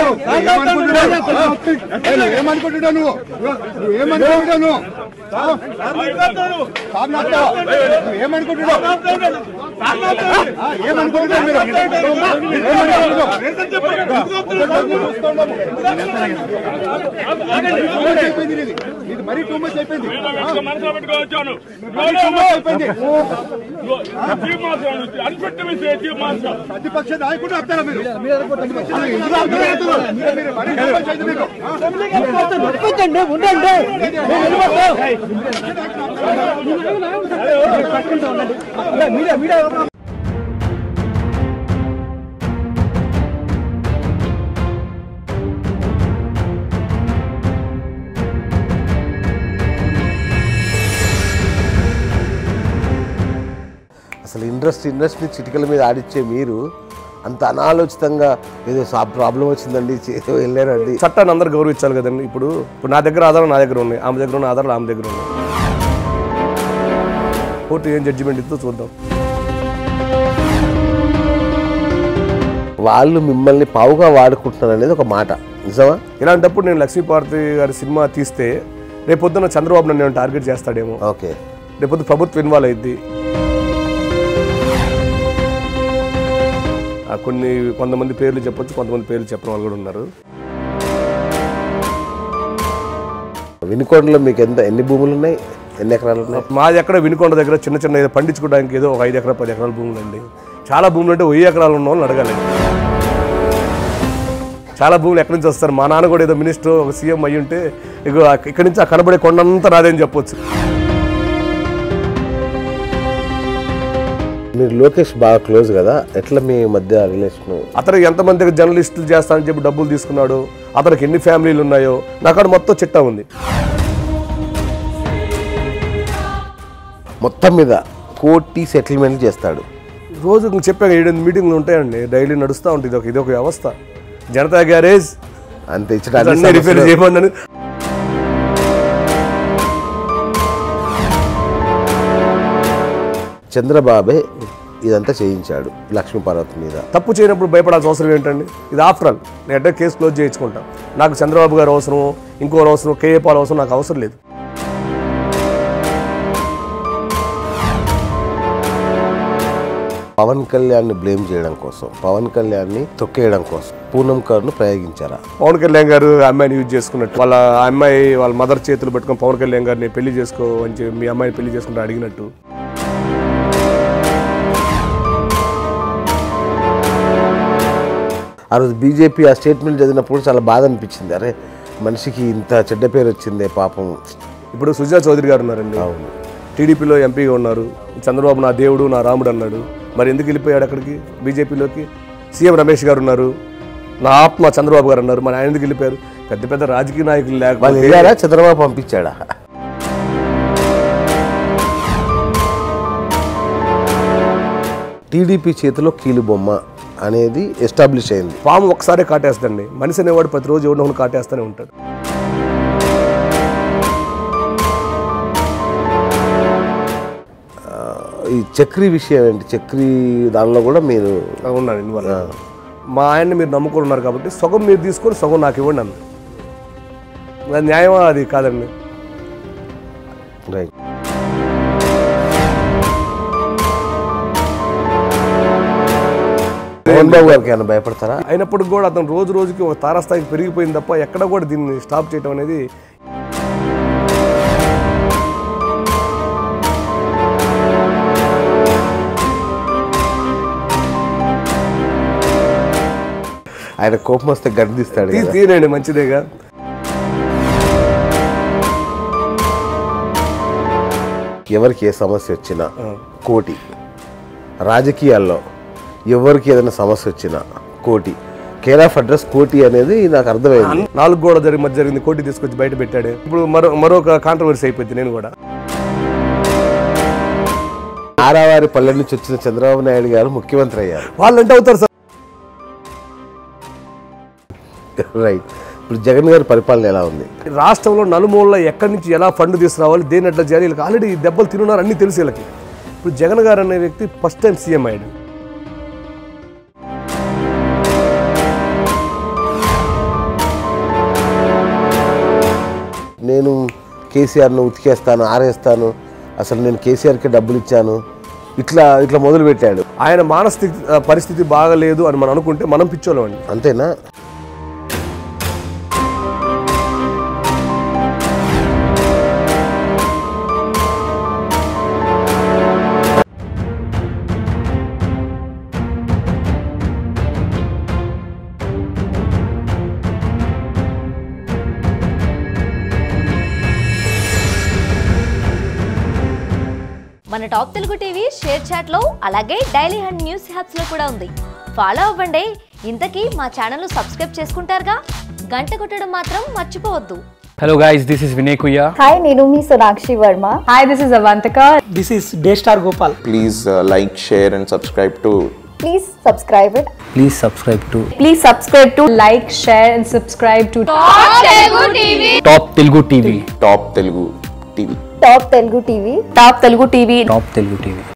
ఏమనుకుంటున్నావు ఏమనుకుంటున్నావు నువ్వు నువ్వు ఏమనుకుంటున్నావు నువ్వు కాదు నడతావా? నువ్వు ఏమనుకుంటున్నావు ఆ, ఏమనుకుంటున్నావు మీరు ఏమనుకుంటున్నావు? Too much అయిపోయింది నీది. నీది మరీ టూ మచ్ అయిపోయింది మనసులో పెట్టుకోవచ్చాను మరీ too much అయిపోయింది ప్రతిపక్ష నాయకుడు వస్తారా మీరు ప్రతిపక్ష నాయకుడు ఎందుకు ఆపుతున్నారు? మీరు మరీ too much అయింది మీకు. ఆ? అసలు ఇండస్ట్రీ ఇండస్ట్రీ చిటికల మీద ఆడిచ్చే మీరు అంత అనాలోచితంగా ఏదో ప్రాబ్లం వచ్చిందండి చే- వెళ్ళారండి చట్టాన్ని అందరూ గౌరవించాలి కదండి ఇప్పుడు ఇప్పుడు నా దగ్గర ఆధారాలు నా దగ్గర ఉన్నాయి ఆమె దగ్గర ఉన్న ఆధారాలు ఆమె దగ్గర ఉన్నాయి కోర్టు ఏం జడ్జిమెంట్ ఇస్తుందో చూద్దాం వాళ్ళు మిమ్మల్ని పావుగా వాడుకుంటున్నారు అనేది ఒక మాట నిజమా ఇలాంటప్పుడు నేను లక్ష్మీపార్వతి గారి సినిమా తీస్తే రేపొద్దున చంద్రబాబు నన్ను ఏమైనా టార్గెట్ చేస్తాడేమో ఓకే రేపొద్దు ప్రభుత్వం ఇన్వాల్వ్ అయింది కొన్ని కొంతమంది పేర్లు చెప్పొచ్చు కొంతమంది పేర్లు చెప్పిన వాళ్ళు కూడా ఉన్నారు వినుకొండలో మీకు ఎంత ఎన్ని భూములు ఉన్నాయి ఎన్ని ఎకరాలు ఉన్నాయి మాది ఎక్కడ వినుకొండ దగ్గర చిన్న చిన్న ఏదో పండించుకోవడానికి ఏదో ఒక ఐదు ఎకరాలు పది ఎకరాల భూములు అండి చాలా భూములు అంటే వెయ్యి ఎకరాలు ఉన్న వాళ్ళని అడగాలి చాలా భూములు ఎక్కడి నుంచి వస్తారు మా నాన్న కూడా ఏదో మినిస్టర్ ఒక సీఎం అయ్యి ఉంటే ఇగో ఇక్కడి నుంచి ఆ కనబడే కొండంతా నాదేని చెప్పొచ్చు మీరు లోకేష్ బాగా క్లోజ్ కదా ఎట్లా మీ మధ్య రిలేషన్ అతను ఎంతమంది జర్నలిస్టులు చేస్తానని చెప్పి డబ్బులు తీసుకున్నాడు అతనికి ఎన్ని ఫ్యామిలీలు ఉన్నాయో నాకు అక్కడ మొత్తం చిట్టా ఉంది మొత్తం మీద కోటి సెటిల్మెంట్ చేస్తాడు రోజు ఇంక చెప్పాను ఏడెనిమిది మీటింగ్లు ఉంటాయండి డైలీ నడుస్తూ ఉంటుంది ఇది ఒక ఇది ఒక వ్యవస్థ జనతా గ్యారేజ్ అంత ఇచ్చడానికి అన్ని రిపేర్ చేయమన్నాను చంద్రబాబే ఇదంతా చేయించాడు లక్ష్మీ పార్వతి మీద తప్పు చేయనప్పుడు భయపడాల్సిన అవసరం ఏంటండి ఇది ఆఫ్టర్ ఆల్ నేను అంటే కేసు క్లోజ్ చేయించుకుంటా నాకు చంద్రబాబు గారు అవసరం ఇంకోరు అవసరం కేఏ పాల్ అవసరం నాకు అవసరం లేదు పవన్ కళ్యాణ్ని బ్లేమ్ చేయడం కోసం పవన్ కళ్యాణ్ని తొక్కేయడం కోసం పూనం కర్ను ప్రయోగించారా పవన్ కళ్యాణ్ గారు ఆ అమ్మాయిని యూజ్ చేసుకున్నట్టు వాళ్ళ ఆ అమ్మాయి వాళ్ళ మదర్ చేతులు పెట్టుకొని పవన్ కళ్యాణ్ గారిని పెళ్లి చేసుకో అని చెప్పి మీ అమ్మాయిని పెళ్లి చేసుకుంటే అడిగినట్టు ఆ రోజు బీజేపీ ఆ స్టేట్మెంట్ చదివినప్పుడు చాలా బాధ అనిపించింది అరే మనిషికి ఇంత చెడ్డ పేరు వచ్చిందే పాపం ఇప్పుడు సుజనా చౌదరి గారు ఉన్నారండి అవును టీడీపీలో ఎంపీగా ఉన్నారు చంద్రబాబు నా దేవుడు నా రాముడు అన్నాడు మరి ఎందుకు వెళ్ళిపోయాడు అక్కడికి బీజేపీలోకి సీఎం రమేష్ గారు ఉన్నారు నా ఆత్మ చంద్రబాబు గారు అన్నారు మరి ఆయన ఎందుకు వెళ్ళిపోయారు పెద్ద పెద్ద రాజకీయ నాయకులు వాళ్ళు లేకపోతే వెళ్ళారా చంద్రబాబు పంపించాడా టీడీపీ చేతిలో కీలుబొమ్మ అనేది ఎస్టాబ్లిష్ అయింది పాము ఒకసారి కాటేస్తండి మనిషి అనేవాడు ప్రతిరోజు ఎవరినో ఒకరిని కాటేస్తూనే ఉంటాడు ఈ చక్రీ విషయం ఏంటి చక్రీ దానిలో కూడా మీరు ఉన్నాను ఇన్వాల్వ్ మా ఆయన్ని మీరు నమ్ముకొని ఉన్నారు కాబట్టి సగం మీరు తీసుకొని సగం నాకు ఇవ్వండి అన్న అది న్యాయమా అది కాదండి రైట్ మోహన్ బాబు గారికి ఏమైనా భయపడతారా అయినప్పటికి కూడా అతను రోజు రోజుకి ఒక తారాస్థాయికి పెరిగిపోయింది తప్ప ఎక్కడ కూడా దీన్ని స్టాప్ చేయడం అనేది ఆయన కోపం వస్తే గర్దిస్తాడు తీ కదా. తీనండి మంచిదేగా ఎవరికి ఏ సమస్య వచ్చినా కోటి రాజకీయాల్లో ఎవరికి ఏదైనా సమస్య వచ్చినా కోటి కేర్ ఆఫ్ అడ్రస్ కోటి అనేది నాకు అర్థమైంది నాలుగు గోడ జరిగి మధ్య జరిగింది కోటి తీసుకొచ్చి బయట పెట్టాడు ఇప్పుడు మరో మరొక కాంట్రవర్సీ అయిపోయింది నేను కూడా ఆరావారి పల్లె నుంచి వచ్చిన చంద్రబాబు నాయుడు గారు ముఖ్యమంత్రి అయ్యారు వాళ్ళు అంటే అవుతారు సార్ రైట్ ఇప్పుడు జగన్ గారి పరిపాలన ఎలా ఉంది రాష్ట్రంలో నలుమూలలో ఎక్కడి నుంచి ఎలా ఫండ్ తీసుకురావాలి దేని ఎట్లా చేయాలి వీళ్ళకి ఆల్రెడీ దెబ్బలు తిన్నారు అన్ని తెలుసు వీళ్ళకి ఇప్పుడు జగన్ గారు అనే వ్యక్తి ఫస్ట్ టైం సీఎం అయ్యాడు కేసీఆర్ను ఉతికేస్తాను ఆరేస్తాను అసలు నేను కేసీఆర్కి డబ్బులు ఇచ్చాను ఇట్లా ఇట్లా మొదలు పెట్టాడు ఆయన మానసిక ఆ, పరిస్థితి బాగలేదు అని మనం అనుకుంటే మనం పిచ్చోళ్ళం అండి అంతేనా మన top Telugu TV ShareChat లో అలాగే డైలీ హండ్ న్యూస్ హ్యాప్స్ లో కూడా ఉంది ఫాలో అవ్వండి ఇంతకీ మా ఛానల్ సబ్స్క్రైబ్ చేసుకుంటారుగా గంట కొట్టడం మాత్రం మర్చిపోవద్దు Hello guys, this is Vinay Kuya. Hi, నేను మీ Sonakshi Varma Hi, this is Avantika. This is Daystar Gopal. please uh, like, share, and subscribe to please subscribe it Please subscribe to Please subscribe to like, share, and subscribe to Top Telugu TV. Top Telugu TV. Top Telugu TV Top Telugu TV. Top Telugu TV.